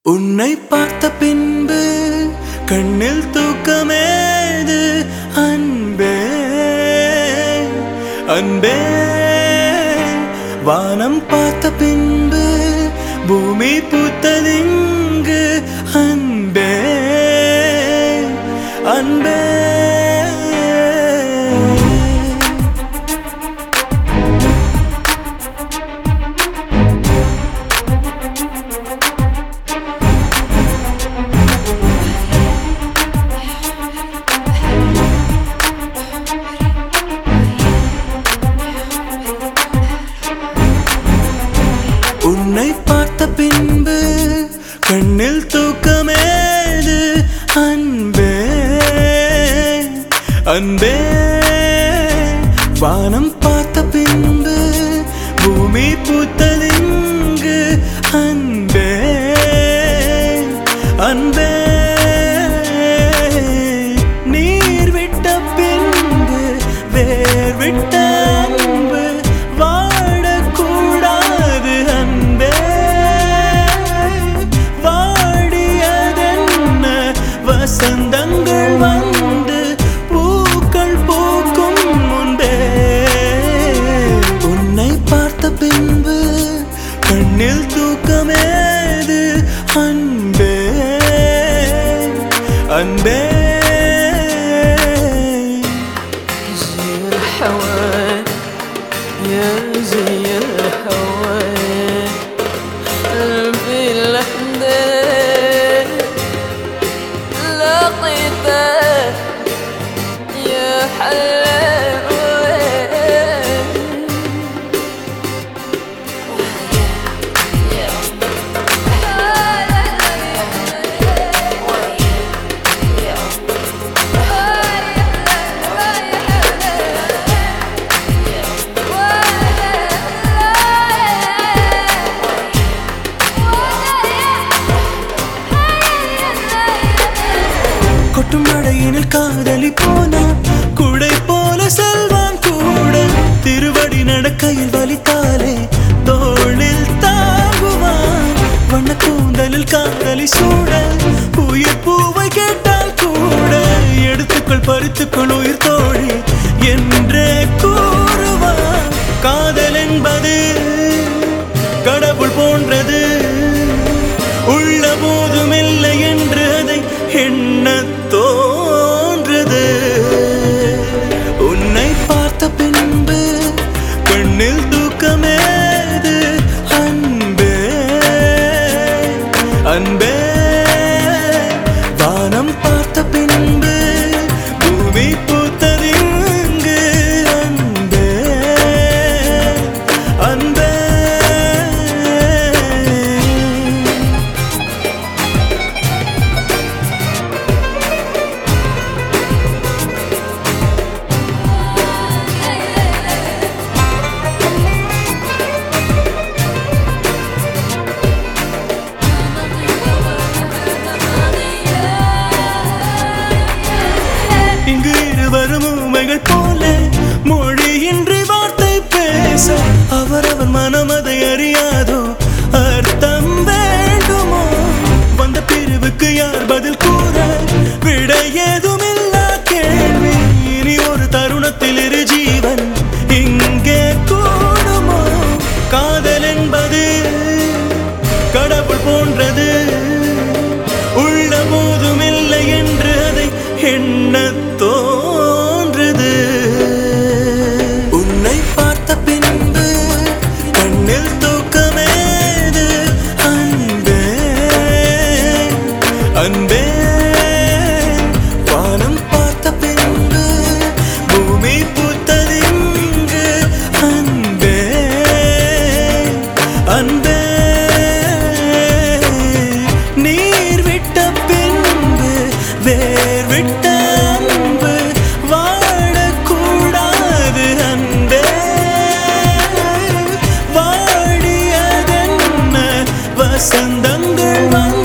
உன்னை பார்த்த பின்பு கண்ணில் தூக்கமேது அன்பே அன்பே வானம் பார்த்த பின்பு பூமி பூத்ததிங்கு அன்பே அன்பே உன்னை பார்த்த பின்பு கண்ணில் தூக்கமேது அன்பே அன்பே வானம் பார்த்த பின்பு பூமி பூத்ததிங்கு அன்பே அன்பே நீர் விட்ட பின்பு வேர் விட்ட அன்பு வாடக்கூடாது அன்பே வாடியதென்ன வசந்தங்கள் வந்து பூக்கள் பூக்கும் முன்பே உன்னை பார்த்த பின்பு கண்ணில் தூக்கமேது அன்பே அன்பே زي الهوى يا زي الهوى قلبي الحداد لقيته يا حلاوة கொட்டும் மழையினில் காதலி போனா குடை போல செல்வான் கூட திருவடி நடக்கையில் வலித்தாலே தோளில் தாங்குவான் வண்ண கூந்தலில் காதலி சூட உயிர் பூவை கேட்டால் கூட எடுத்துக்கள் பறித்துக்கள் உயிர் தோழி என்றே கூறுவான் காதல் என்பது கடவுள் போன்றது உள்ள போதும் இல்லை என்று அதை எண்ண தோன்றது உன்னை பார்த்த பின்பு கண்ணில் தூக்கமேது அன்பே அன்பே வானம் பார்த்த பின்பு பூமி பூத்ததிங்கு அன்பே அன்பே இங்கு இருவரும் உமைகள் போல மொழியின்றி வார்த்தை பேச அவரவர் மனம் அதை அறியாதோ அர்த்தம் வேண்டுமோ வந்த பிரிவுக்கு யார் பதில் கூற விட ஏதுமில்லா கேள்வி இனி ஒரு தருணத்தில் இரு ஜீவன் இங்கே கூடுமோ காதல் என்பது கடவுள் போன்றது உள்ள போதும் இல்லை என்று அதை எண்ண தோன்றுது உன்னை பார்த்த பின்பு கண்ணில் தூக்கமேது அன்பே அன்பே வானம் பார்த்த பின்பு பூமி பூத்ததிங்கு அன்பே அன்பே நீர் விட்ட பின்பு வேர் விட்ட அன்பு வாழக்கூடாது அன்பே வாடியதென்ன வசந்தங்கள் வந்து